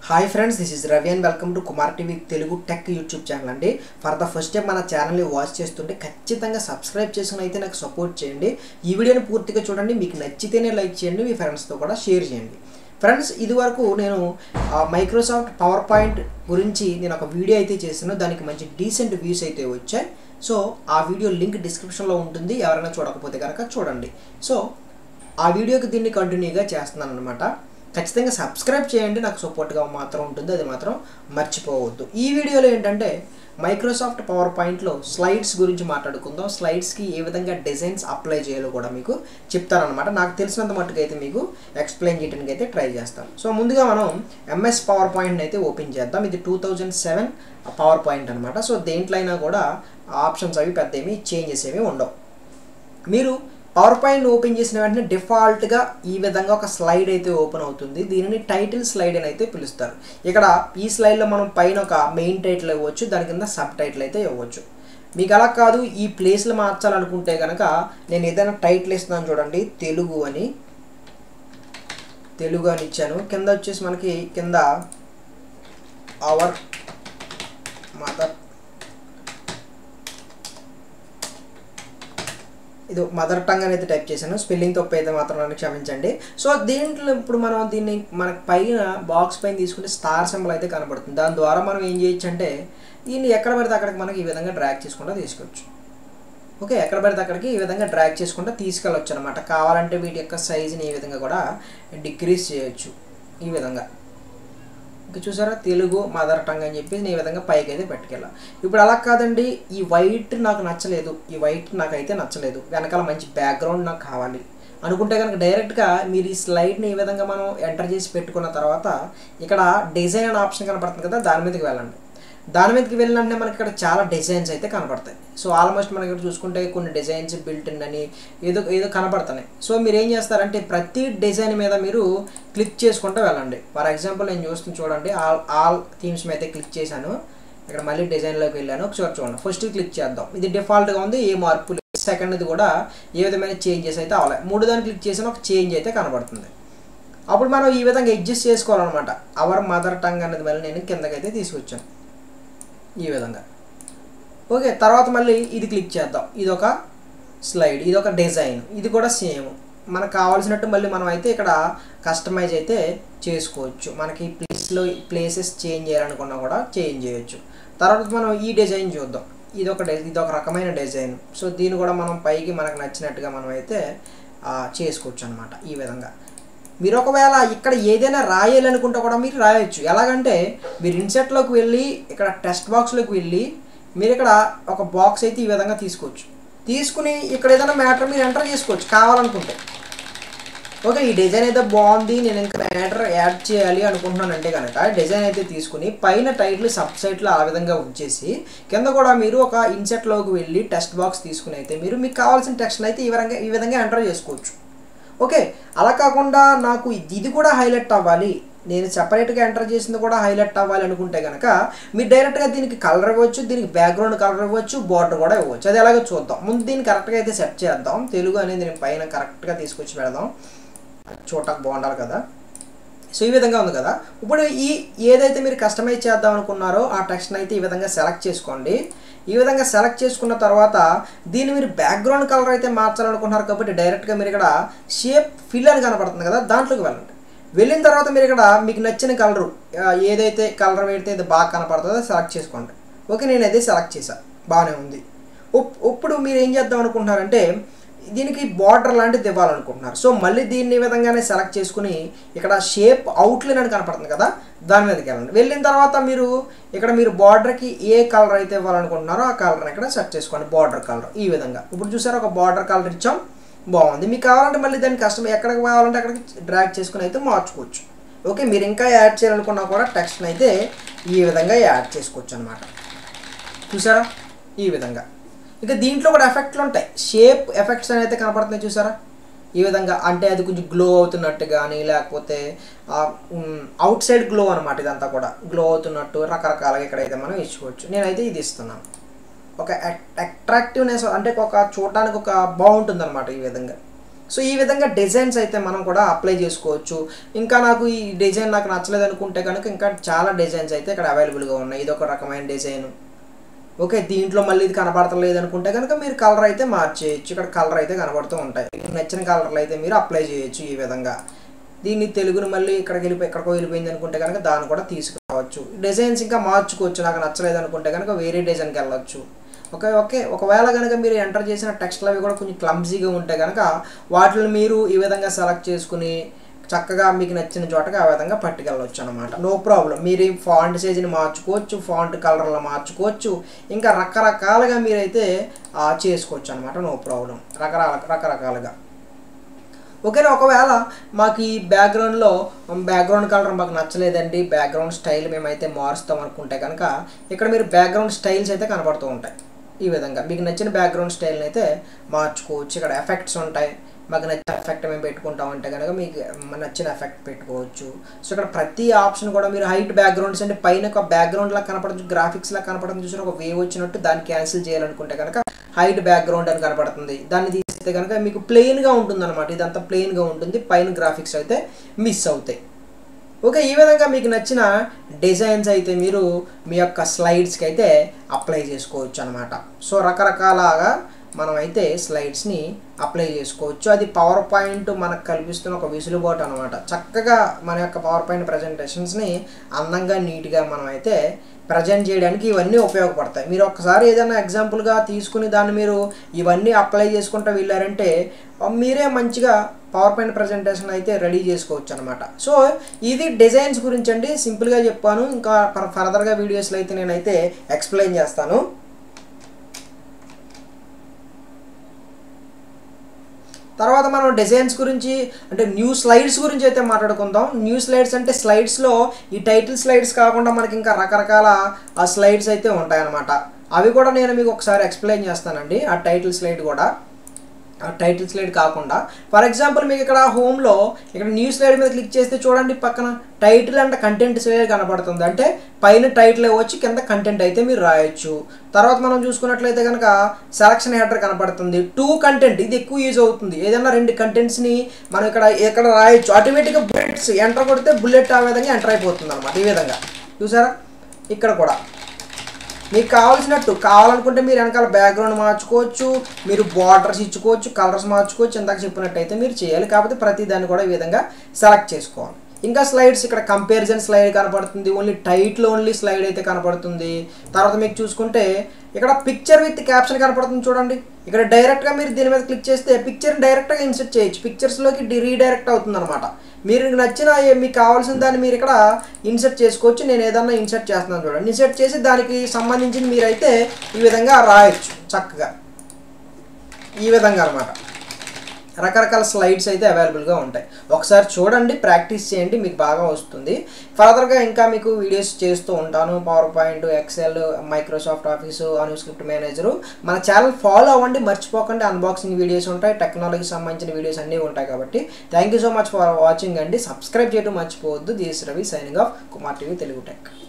hi friends this is Ravi and welcome to Kumar TV Telugu tech YouTube channel అండి for the first time మన ఛానల్ని watch చేస్తుంటే ఖచ్చితంగా subscribe చేసుకుని అయితే నాకు సపోర్ట్ చేయండి ఈ వీడియోని పూర్తిగా చూడండి మీకు నచ్చితేనే లైక్ చేయండి మీ ఫ్రెండ్స్తో కూడా షేర్ చేయండి ఫ్రెండ్స్ ఇది వరకు నేను మైక్రోసాఫ్ట్ పవర్ పాయింట్ గురించి నేను ఒక వీడియో అయితే చేశాను దానికి మంచి డీసెంట్ వ్యూస్ అయితే వచ్చాయి సో ఆ వీడియో లింక్ డిస్క్రిప్షన్లో ఉంటుంది ఎవరైనా చూడకపోతే కనుక చూడండి సో ఆ వీడియోకి దీన్ని కంటిన్యూగా చేస్తున్నాను అనమాట ఖచ్చితంగా సబ్స్క్రైబ్ చేయండి నాకు సపోర్ట్గా మాత్రం ఉంటుంది అది మాత్రం మర్చిపోవద్దు ఈ వీడియోలో ఏంటంటే మైక్రోసాఫ్ట్ పవర్ పాయింట్లో స్లైడ్స్ గురించి మాట్లాడుకుందాం స్లైడ్స్కి ఏ విధంగా డిజైన్స్ అప్లై చేయాలో కూడా మీకు చెప్తానమాట నాకు తెలిసినంత మట్టుకు అయితే మీకు ఎక్స్ప్లెయిన్ చేయడానికి అయితే ట్రై చేస్తాను సో ముందుగా మనం ఎంఎస్ పవర్ పాయింట్ని అయితే ఓపెన్ చేద్దాం ఇది two thousand seven PowerPoint అనమాట సో దేంట్లో అయినా కూడా ఆప్షన్స్ అవి పెద్ద ఏమి చేంజెస్ ఏమి ఉండవు మీరు పవర్ పాయింట్ ఓపెన్ చేసిన వెంటనే డిఫాల్ట్గా ఈ విధంగా ఒక స్లైడ్ అయితే ఓపెన్ అవుతుంది దీనిని టైటిల్ స్లైడ్ అని అయితే పిలుస్తారు ఇక్కడ ఈ స్లైడ్లో మనం పైన ఒక మెయిన్ టైటిల్ ఇవ్వచ్చు దాని కింద సబ్ టైటిల్ అయితే ఇవ్వచ్చు మీకు అలా కాదు ఈ ప్లేస్లు మార్చాలనుకుంటే కనుక నేను ఏదైనా టైటిల్ ఇస్తున్నాను చూడండి తెలుగు అని తెలుగు అని ఇచ్చాను కింద వచ్చేసి మనకి కింద అవర్ మదర్ ఇది మదర్ టంగ్ అనేది టైప్ చేశాను స్పెల్లింగ్ తప్పు అయితే మాత్రం నన్ను క్షమించండి సో దీంట్లో ఇప్పుడు మనం దీన్ని మనకి పైన బాక్స్ పైన తీసుకుంటే స్టార్ సింబల్ అయితే కనబడుతుంది దాని ద్వారా మనం ఏం చేయొచ్చు అంటే దీన్ని ఎక్కడ పడితే అక్కడికి మనకి ఈ విధంగా డ్రాగ్ చేసుకుంటూ తీసుకోవచ్చు ఓకే ఎక్కడ పడితే అక్కడికి ఈ విధంగా డ్రాగ్ చేసుకుంటూ తీసుకెళ్ళొచ్చు అనమాట కావాలంటే వీటి యొక్క సైజుని ఈ విధంగా కూడా డిక్రీజ్ చేయొచ్చు ఈ విధంగా ఇంకా చూసారా తెలుగు మదర్ టంగ్ అని చెప్పి నేను ఈ విధంగా పైకి అయితే పెట్టుకెళ్ళా ఇప్పుడు అలా కాదండి ఈ వైట్ నాకు నచ్చలేదు ఈ వైట్ నాకైతే నచ్చలేదు వెనకాల మంచి బ్యాక్గ్రౌండ్ నాకు కావాలి అనుకుంటే కనుక డైరెక్ట్గా మీరు ఈ స్లైడ్ని ఈ విధంగా మనం ఎంటర్ చేసి పెట్టుకున్న తర్వాత ఇక్కడ డిజైన్ అనే ఆప్షన్ కనపడుతుంది కదా దాని మీదకి వెళ్ళండి దాని మీదకి వెళ్ళినంటే మనకి ఇక్కడ చాలా డిజైన్స్ అయితే కనపడతాయి సో ఆల్మోస్ట్ మనకి ఇక్కడ చూసుకుంటే కొన్ని డిజైన్స్ బిల్ట్ అని ఏదో ఏదో కనపడుతున్నాయి సో మీరు ఏం చేస్తారంటే ప్రతి డిజైన్ మీద మీరు క్లిక్ చేసుకుంటూ వెళ్ళండి ఫర్ ఎగ్జాంపుల్ నేను చూస్తుంది చూడండి ఆల్ ఆల్ థీమ్స్ మీద క్లిక్ చేశాను ఇక్కడ మళ్ళీ డిజైన్లోకి వెళ్ళాను ఒకసారి చూడండి ఫస్ట్ క్లిక్ చేద్దాం ఇది డిఫాల్ట్గా ఉంది ఏ మార్పు లేదు సెకండ్ది కూడా ఏ విధమైన చేంజెస్ అయితే అవ్వలేదు మూడు దాన్ని క్లిక్ చేసిన ఒక చేంజ్ అయితే కనబడుతుంది అప్పుడు మనం ఈ విధంగా అడ్జస్ట్ చేసుకోవాలన్నమాట అవర్ మదర్ టంగ్ అనేది మళ్ళీ నేను కిందకైతే తీసుకొచ్చాను ఈ విధంగా ఓకే తర్వాత మళ్ళీ ఇది క్లిక్ చేద్దాం ఇది ఒక స్లైడ్ ఇది ఒక డిజైన్ ఇది కూడా సేమ్ మనకు కావాల్సినట్టు మళ్ళీ మనం అయితే ఇక్కడ కస్టమైజ్ అయితే చేసుకోవచ్చు మనకి ప్లేస్లో ప్లేసెస్ చేంజ్ చేయాలనుకున్నా కూడా చేంజ్ చేయొచ్చు తర్వాత మనం ఈ డిజైన్ చూద్దాం ఇది ఒక ఇది ఒక రకమైన డిజైన్ సో దీన్ని కూడా మనం పైకి మనకు నచ్చినట్టుగా మనం అయితే చేసుకోవచ్చు అనమాట ఈ విధంగా మీరు ఒకవేళ ఇక్కడ ఏదైనా రాయాలనుకుంటే కూడా మీరు రాయొచ్చు ఎలాగంటే మీరు ఇన్సెట్లోకి వెళ్ళి ఇక్కడ టెస్ట్ బాక్స్లోకి వెళ్ళి మీరు ఇక్కడ ఒక బాక్స్ అయితే ఈ విధంగా తీసుకోవచ్చు తీసుకుని ఇక్కడ ఏదైనా మ్యాటర్ మీరు ఎంటర్ చేసుకోవచ్చు కావాలనుకుంటే ఓకే ఈ డిజైన్ అయితే బాగుంది నేను ఇంకా మ్యాటర్ యాడ్ చేయాలి అనుకుంటున్నాను అంటే కనుక డిజైన్ అయితే తీసుకుని పైన టైటిల్ సబ్ సైట్లో ఆ విధంగా ఉంచేసి కింద కూడా మీరు ఒక ఇన్సెట్లోకి వెళ్ళి టెక్స్ట్ బాక్స్ తీసుకుని అయితే మీరు మీకు కావాల్సిన టెక్స్ట్ అయితే ఈ విధంగా ఈ విధంగా ఎంటర్ చేసుకోవచ్చు ఓకే అలా కాకుండా నాకు ఇది కూడా హైలైట్ అవ్వాలి నేను సపరేట్గా ఎంటర్ చేసింది కూడా హైలైట్ అవ్వాలి అనుకుంటే కనుక మీరు డైరెక్ట్గా దీనికి కలర్ ఇవ్వచ్చు దీనికి బ్యాక్గ్రౌండ్ కలర్ ఇవ్వచ్చు బార్డర్ కూడా ఇవ్వచ్చు అది ఎలాగో చూద్దాం ముందు దీన్ని కరెక్ట్గా అయితే సెట్ చేద్దాం తెలుగు అనేది నేను పైన కరెక్ట్గా తీసుకొచ్చి పెడదాం చూడటానికి బాగుండాలి కదా సో ఈ విధంగా ఉంది కదా ఇప్పుడు ఈ ఏదైతే మీరు కస్టమైజ్ చేద్దాం అనుకున్నారో ఆ టెక్స్ట్ని అయితే ఈ విధంగా సెలెక్ట్ చేసుకోండి ఈ విధంగా సెలెక్ట్ చేసుకున్న తర్వాత దీన్ని మీరు బ్యాక్గ్రౌండ్ కలర్ అయితే మార్చాలనుకుంటున్నారు కాబట్టి డైరెక్ట్గా మీరు ఇక్కడ షేప్ ఫిల్ అని కనపడుతుంది కదా దాంట్లోకి వెళ్ళండి వెళ్ళిన తర్వాత మీరు ఇక్కడ మీకు నచ్చిన కలరు ఏదైతే కలర్ పెడితే ఇది బాగా కనపడుతుందో సెలెక్ట్ చేసుకోండి ఓకే నేను అదే సెలెక్ట్ చేశాను బాగానే ఉంది ఇప్పుడు మీరు ఏం చేద్దాం అనుకుంటున్నారంటే దీనికి బార్డర్ లాంటిది ఇవ్వాలనుకుంటున్నారు సో మళ్ళీ దీన్ని విధంగానే సెలెక్ట్ చేసుకుని ఇక్కడ షేప్ అవుట్లైన్ అని కనపడుతుంది కదా దాని మీదకి వెళ్ళండి వెళ్ళిన తర్వాత మీరు ఇక్కడ మీరు బార్డర్కి ఏ కలర్ అయితే ఇవ్వాలనుకుంటున్నారో ఆ కలర్ని ఇక్కడ సెట్ చేసుకోండి బార్డర్ కలర్ ఈ విధంగా ఇప్పుడు చూసారా ఒక బార్డర్ కలర్ ఇచ్చాం బాగుంది మీకు కావాలంటే మళ్ళీ దాన్ని కష్టం ఎక్కడికి కావాలంటే అక్కడికి డ్రాగ్ చేసుకుని అయితే మార్చుకోవచ్చు ఓకే మీరు ఇంకా యాడ్ చేయాలనుకున్నా కూడా టెక్స్ట్ని అయితే ఈ విధంగా యాడ్ చేసుకోవచ్చు అనమాట చూసారా ఈ విధంగా ఇక దీంట్లో కూడా ఎఫెక్ట్లు ఉంటాయి షేప్ ఎఫెక్ట్స్ అని అయితే కనపడుతున్నాయి చూసారా ఈ విధంగా అంటే అది కొంచెం గ్లో అవుతున్నట్టు కానీ లేకపోతే అవుట్ సైడ్ గ్లో అనమాట ఇదంతా కూడా గ్లో అవుతున్నట్టు రకరకాలుగా ఇక్కడైతే మనం ఇచ్చుకోవచ్చు నేనైతే ఇది ఇస్తున్నాను ఒక అట్రాక్టివ్నెస్ అంటే ఒక చూడటానికి ఒక బాగుంటుంది అనమాట ఈ విధంగా సో ఈ విధంగా డిజైన్స్ అయితే మనం కూడా అప్లై చేసుకోవచ్చు ఇంకా నాకు ఈ డిజైన్ నాకు నచ్చలేదు అనుకుంటే కనుక ఇంకా చాలా డిజైన్స్ అయితే ఇక్కడ అవైలబుల్గా ఉన్నాయి ఇది ఒక రకమైన డిజైన్ ఓకే దీంట్లో మళ్ళీ ఇది కనబడతలేదు అనుకుంటే కనుక మీరు కలర్ అయితే మార్చేయచ్చు ఇక్కడ కలర్ అయితే కనబడుతూ ఉంటాయి మీకు నచ్చిన కలర్లు అయితే మీరు అప్లై చేయొచ్చు ఈ విధంగా దీన్ని తెలుగును మళ్ళీ ఇక్కడికి వెళ్ళిపోయి ఎక్కడికో వెళ్ళిపోయింది అనుకుంటే కనుక దాన్ని కూడా తీసుకురావచ్చు డిజైన్స్ ఇంకా మార్చుకోవచ్చు నాకు నచ్చలేదు అనుకుంటే కనుక వేరే డిజైన్కి వెళ్ళొచ్చు ఓకే ఓకే ఒకవేళ కనుక మీరు ఎంటర్ చేసిన టెక్స్ట్లు అవి కూడా కొంచెం క్లమ్జీగా ఉంటే కనుక వాటిని మీరు ఈ విధంగా సెలెక్ట్ చేసుకుని చక్కగా మీకు నచ్చిన చోటకి ఆ విధంగా పట్టుకెళ్ళవచ్చు అనమాట నో ప్రాబ్లం మీరు ఈ ఫాంట్ సైజుని మార్చుకోవచ్చు ఫాంట్ కలర్లో మార్చుకోవచ్చు ఇంకా రకరకాలుగా మీరైతే ఆ, చేసుకోవచ్చు అనమాట నో ప్రాబ్లం రకరకాల రకరకాలుగా ఓకేనా ఒకవేళ మాకు ఈ బ్యాక్గ్రౌండ్లో బ్యాక్గ్రౌండ్ కలర్ మాకు నచ్చలేదండి బ్యాక్గ్రౌండ్ స్టైల్ మేమైతే మారుస్తాం అనుకుంటే కనుక ఇక్కడ మీరు బ్యాక్గ్రౌండ్ స్టైల్స్ అయితే కనపడుతూ ఉంటాయి ఈ విధంగా మీకు నచ్చిన బ్యాక్గ్రౌండ్ స్టైల్ని అయితే మార్చుకోవచ్చు ఇక్కడ ఎఫెక్ట్స్ ఉంటాయి మాకు నచ్చిన ఎఫెక్ట్ మేము పెట్టుకుంటాం అంటే కనుక మీకు నచ్చిన ఎఫెక్ట్ పెట్టుకోవచ్చు సో ఇక్కడ ప్రతి ఆప్షన్ కూడా మీరు హైట్ బ్యాక్గ్రౌండ్స్ అంటే పైన ఒక బ్యాక్గ్రౌండ్ లా కనపడదు గ్రాఫిక్స్ లా కనపడదు చూసిన ఒక వేవ్ వచ్చినట్టు దాన్ని క్యాన్సిల్ చేయాలనుకుంటే కనుక హైట్ బ్యాక్గ్రౌండ్ అని కనపడుతుంది దాన్ని తీస్తే కనుక మీకు ప్లెయిన్గా ఉంటుంది అనమాట ఇదంతా ప్లెయిన్గా ఉంటుంది పైన గ్రాఫిక్స్ అయితే మిస్ అవుతాయి ఓకే ఈ విధంగా మీకు నచ్చిన డిజైన్స్ అయితే మీరు మీ యొక్క స్లైడ్స్కి అయితే అప్లై చేసుకోవచ్చు అనమాట సో రకరకాలగా మనం అయితే స్లైడ్స్ని అప్లై చేసుకోవచ్చు అది పవర్ పాయింట్ మనకు కల్పిస్తున్న ఒక విసులుబాటు అనమాట చక్కగా మన యొక్క పవర్ పాయింట్ ప్రజెంటేషన్స్ని అందంగా నీట్గా మనం అయితే ప్రజెంట్ చేయడానికి ఇవన్నీ ఉపయోగపడతాయి మీరు ఒక్కసారి ఏదైనా ఎగ్జాంపుల్గా తీసుకుని దాన్ని మీరు ఇవన్నీ అప్లై చేసుకుంటూ వెళ్ళారంటే మీరే మంచిగా పవర్ పాయింట్ ప్రజెంటేషన్ అయితే రెడీ చేసుకోవచ్చు అనమాట సో ఇది డిజైన్స్ గురించి అండి సింపుల్గా చెప్పాను ఇంకా ఫర్దర్గా వీడియోస్లో అయితే నేనైతే ఎక్స్ప్లెయిన్ చేస్తాను తర్వాత మనం డిజైన్స్ గురించి అంటే న్యూ స్లైడ్స్ గురించి అయితే మాట్లాడుకుందాం న్యూ స్లైడ్స్ అంటే స్లైడ్స్లో ఈ టైటిల్ స్లైడ్స్ కాకుండా మనకి ఇంకా రకరకాల ఆ స్లైడ్స్ అయితే ఉంటాయన్నమాట అవి కూడా నేను మీకు ఒకసారి ఎక్స్ప్లెయిన్ చేస్తానండి ఆ టైటిల్ స్లైడ్ కూడా ఆ టైటిల్ స్లైడ్ కాకుండా ఫర్ ఎగ్జాంపుల్ మీకు ఇక్కడ హోమ్లో ఇక్కడ న్యూ స్లైడ్ మీద క్లిక్ చేస్తే చూడండి పక్కన టైటిల్ అండ్ కంటెంట్ స్లైడ్ కనబడుతుంది అంటే పైన టైటిల్ వచ్చి కింద కంటెంట్ అయితే మీరు రాయొచ్చు తర్వాత మనం చూసుకున్నట్లయితే కనుక సెలక్షన్ హెడర్ కనపడుతుంది టూ కంటెంట్ ఇది ఎక్కువ యూజ్ అవుతుంది ఏదైనా రెండు కంటెంట్స్ని మనం ఇక్కడ ఇక్కడ రాయొచ్చు ఆటోమేటిక్గా బుల్లెట్స్ ఎంటర్ కొడితే బుల్లెట్ ఆ విధంగా ఎంటర్ అయిపోతుంది అనమాట ఈ విధంగా చూసారా ఇక్కడ కూడా మీకు కావాల్సినట్టు కావాలనుకుంటే మీరు వెనకాల బ్యాక్గ్రౌండ్ మార్చుకోవచ్చు మీరు బార్డర్స్ ఇచ్చుకోవచ్చు కలర్స్ మార్చుకోవచ్చు ఇందాక చెప్పినట్టయితే మీరు చేయాలి కాకపోతే ప్రతి దాన్ని కూడా ఈ విధంగా సెలెక్ట్ చేసుకోవాలి ఇంకా స్లైడ్స్ ఇక్కడ కంపారిజన్ స్లైడ్ కనపడుతుంది ఓన్లీ టైట్లో ఓన్లీ స్లైడ్ అయితే కనపడుతుంది తర్వాత మీకు చూసుకుంటే ఇక్కడ పిక్చర్ విత్ క్యాప్షన్ కనపడుతుంది చూడండి ఇక్కడ డైరెక్ట్గా మీరు దీని మీద క్లిక్ చేస్తే పిక్చర్ డైరెక్ట్గా ఇన్సర్ట్ చేయొచ్చు పిక్చర్స్లోకి రీడైరెక్ట్ అవుతుంది అనమాట మీరు నచ్చిన ఏ- మీకు కావాల్సిన దాన్ని మీరు ఇక్కడ ఇన్సర్ట్ చేసుకోవచ్చు నేను ఏదన్నా ఇన్సర్ట్ చేస్తున్నాను చూడండి ఇన్సర్ట్ చేసి దానికి సంబంధించిన మీరైతే ఈ విధంగా రాయొచ్చు చక్కగా ఈ విధంగా అనమాట రకరకాల స్లైడ్స్ అయితే అవైలబుల్గా ఉంటాయి ఒకసారి చూడండి ప్రాక్టీస్ చేయండి మీకు బాగా వస్తుంది ఫర్దర్గా ఇంకా మీకు వీడియోస్ చేస్తూ ఉంటాను PowerPoint Excel Microsoft office అనుస్క్రిప్ట్ మేనేజరు మన ఛానల్ ఫాలో అవ్వండి మర్చిపోకండి అన్బాక్సింగ్ వీడియోస్ ఉంటాయి టెక్నాలజీకి సంబంధించిన వీడియోస్ అన్నీ ఉంటాయి కాబట్టి thank you so much for watching అండి సబ్స్క్రైబ్ చేయడం మర్చిపోవద్దు this Ravi signing off Kumar TV Telugu tech